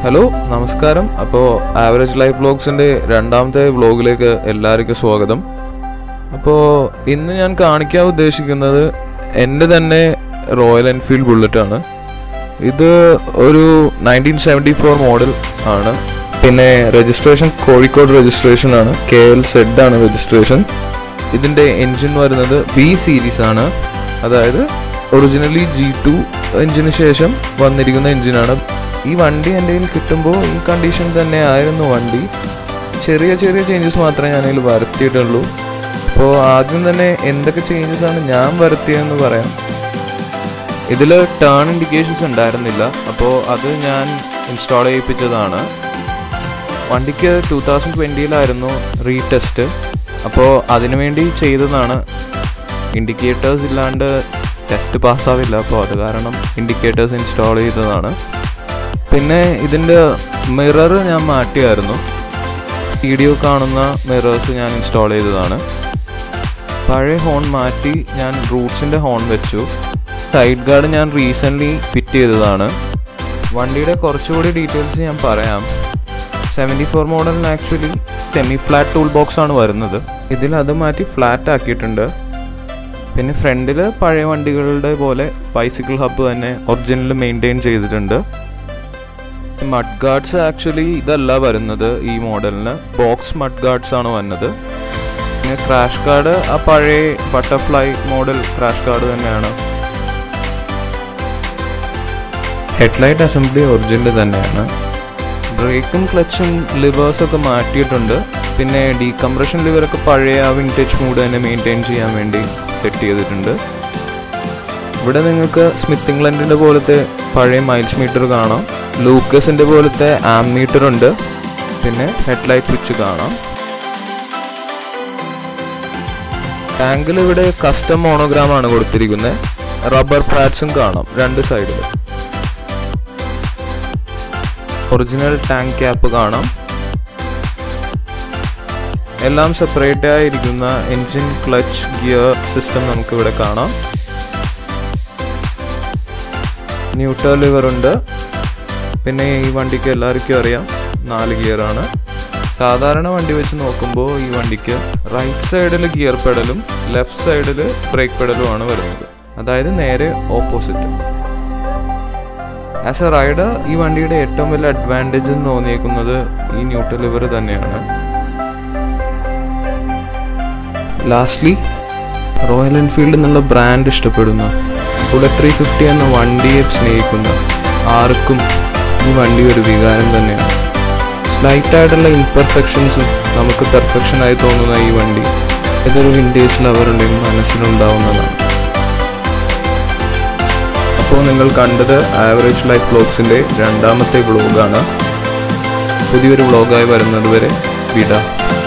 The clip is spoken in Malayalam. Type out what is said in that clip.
ഹലോ നമസ്കാരം അപ്പോൾ ആവറേജ് ലൈഫ് വ്ളോഗ്സിൻ്റെ രണ്ടാമത്തെ വ്ളോഗിലേക്ക് എല്ലാവർക്കും സ്വാഗതം അപ്പോൾ ഇന്ന് ഞാൻ കാണിക്കാൻ ഉദ്ദേശിക്കുന്നത് എൻ്റെ തന്നെ റോയൽ എൻഫീൽഡ് ബുള്ളറ്റാണ് ഇത് ഒരു നയൻറ്റീൻ സെവൻറ്റി ഫോർ മോഡൽ ആണ് പിന്നെ രജിസ്ട്രേഷൻ കോഴിക്കോട് രജിസ്ട്രേഷൻ ആണ് കെ എൽ സെഡ് ആണ് രജിസ്ട്രേഷൻ ഇതിൻ്റെ എൻജിൻ വരുന്നത് ബി സീരീസ് ആണ് അതായത് ഒറിജിനലി ജി ടു എൻജിന് ശേഷം വന്നിരിക്കുന്ന എൻജിനാണ് ഈ വണ്ടി എൻ്റെ കയ്യിൽ കിട്ടുമ്പോൾ ഈ കണ്ടീഷൻ തന്നെ ആയിരുന്നു വണ്ടി ചെറിയ ചെറിയ ചേഞ്ചസ് മാത്രമേ ഞാൻ അതിൽ വരുത്തിയിട്ടുള്ളൂ അപ്പോൾ ആദ്യം തന്നെ എന്തൊക്കെ ചേഞ്ചസ് ആണ് ഞാൻ വരുത്തിയതെന്ന് പറയാം ഇതിൽ ടേൺ ഇൻഡിക്കേഷൻസ് ഉണ്ടായിരുന്നില്ല അപ്പോൾ അത് ഞാൻ ഇൻസ്റ്റാൾ ചെയ്യിപ്പിച്ചതാണ് വണ്ടിക്ക് ടൂ തൗസൻഡ് ട്വൻറ്റിയിലായിരുന്നു റീടെസ്റ്റ് അപ്പോൾ അതിനുവേണ്ടി ചെയ്തതാണ് ഇൻഡിക്കേറ്റേഴ്സ് ഇല്ലാണ്ട് ടെസ്റ്റ് പാസ്സാവില്ല അപ്പോൾ അത് കാരണം ഇൻഡിക്കേറ്റേഴ്സ് ഇൻസ്റ്റാൾ ചെയ്തതാണ് പിന്നെ ഇതിൻ്റെ മിറർ ഞാൻ മാറ്റിയായിരുന്നു വീഡിയോ കാണുന്ന മിറേഴ്സ് ഞാൻ ഇൻസ്റ്റാൾ ചെയ്തതാണ് പഴയ ഹോൺ മാറ്റി ഞാൻ റൂട്ട്സിൻ്റെ ഹോൺ വെച്ചു സൈഡ് ഗാർഡ് ഞാൻ റീസെൻ്റ്ലി ഫിറ്റ് ചെയ്തതാണ് വണ്ടിയുടെ കുറച്ചുകൂടി ഡീറ്റെയിൽസ് ഞാൻ പറയാം സെവൻറ്റി ഫോർ മോഡലിന് actually semi flat tool box ആണ് വരുന്നത് ഇതിൽ അത് മാറ്റി ഫ്ലാറ്റ് ആക്കിയിട്ടുണ്ട് പിന്നെ ഫ്രണ്ടിൽ പഴയ വണ്ടികളുടെ പോലെ ബൈസിക്കിൾ ഹബ്ബ് തന്നെ ഒറിജിനൽ മെയിൻറ്റെയിൻ ചെയ്തിട്ടുണ്ട് മഡ് ഗാർഡ്സ് ആക്ച്വലി ഇതല്ല വരുന്നത് ഈ മോഡലിന് ബോക്സ് മഡ് ഗാർഡ്സ് ആണ് വന്നത് പിന്നെ ക്രാഷ് കാർഡ് ആ പഴയ ബട്ടർഫ്ലൈ മോഡൽ ക്രാഷ് കാർഡ് തന്നെയാണ് ഹെഡ്ലൈറ്റ് അസംബ്ലി ഒറിജിനൽ തന്നെയാണ് ബ്രേക്കും ക്ലച്ചും ലിവേഴ്സൊക്കെ മാറ്റിയിട്ടുണ്ട് പിന്നെ ഡീകംപ്രഷൻ ലിവറൊക്കെ പഴയ ആ വിൻറ്റേജ് മൂഡ് തന്നെ മെയിൻറ്റെയിൻ ചെയ്യാൻ വേണ്ടി സെറ്റ് ചെയ്തിട്ടുണ്ട് ഇവിടെ നിങ്ങൾക്ക് സ്മിത്ത് ഇംഗ്ലണ്ടിൻ്റെ പോലത്തെ പഴയ മൈൽസ് മീറ്റർ കാണാം ലൂക്കസിൻ്റെ പോലത്തെ ആം മീറ്റർ ഉണ്ട് പിന്നെ ഹെഡ്ലൈറ്റ് സ്വിച്ച് കാണാം ടാങ്കിൽ ഇവിടെ കസ്റ്റം മോണോഗ്രാം ആണ് കൊടുത്തിരിക്കുന്നത് റബ്ബർ പാഡ്സും കാണാം രണ്ട് സൈഡിൽ ഒറിജിനൽ ടാങ്ക് ക്യാപ്പ് കാണാം എല്ലാം സെപ്പറേറ്റ് ആയിരിക്കുന്ന എൻജിൻ ക്ലച്ച് ഗിയർ സിസ്റ്റം നമുക്ക് ഇവിടെ കാണാം ന്യൂട്രൽ ലിവർ ഉണ്ട് പിന്നെ ഈ വണ്ടിക്ക് എല്ലാവർക്കും അറിയാം നാല് ഗിയർ ആണ് സാധാരണ വണ്ടി വെച്ച് നോക്കുമ്പോൾ ഈ വണ്ടിക്ക് റൈറ്റ് സൈഡിൽ ഗിയർ പെഡലും ലെഫ്റ്റ് സൈഡിൽ ബ്രേക്ക് പെഡലും ആണ് വരുന്നത് അതായത് നേരെ ഓപ്പോസിറ്റ് ആസ് എ റൈഡർ ഈ വണ്ടിയുടെ ഏറ്റവും വലിയ അഡ്വാൻറ്റേജ് എന്ന് തോന്നിയേക്കുന്നത് ഈ ന്യൂട്രൽ ലിവർ തന്നെയാണ് ലാസ്റ്റ്ലി റോയൽ എൻഫീൽഡ് എന്നുള്ള ബ്രാൻഡ് ഇഷ്ടപ്പെടുന്ന ബുള്ളറ്റ് ത്രീ ഫിഫ്റ്റി എന്ന വണ്ടിയെ സ്നേഹിക്കുന്ന ആർക്കും ഈ വണ്ടി ഒരു വികാരം തന്നെയാണ് സ്ലൈറ്റ് ആയിട്ടുള്ള ഇംപെർഫെക്ഷൻസും നമുക്ക് പെർഫെക്ഷനായി തോന്നുന്ന ഈ വണ്ടി ഏതൊരു വിൻറ്റേജ് ലവറുടെയും മനസ്സിലുണ്ടാവുന്നതാണ് അപ്പോൾ നിങ്ങൾ കണ്ടത് ആവറേജ് ലൈഫ് വ്ളോഗ്സിൻ്റെ രണ്ടാമത്തെ വ്ളോഗാണ് പുതിയൊരു വ്ളോഗായി വരുന്നത് വരെ വിട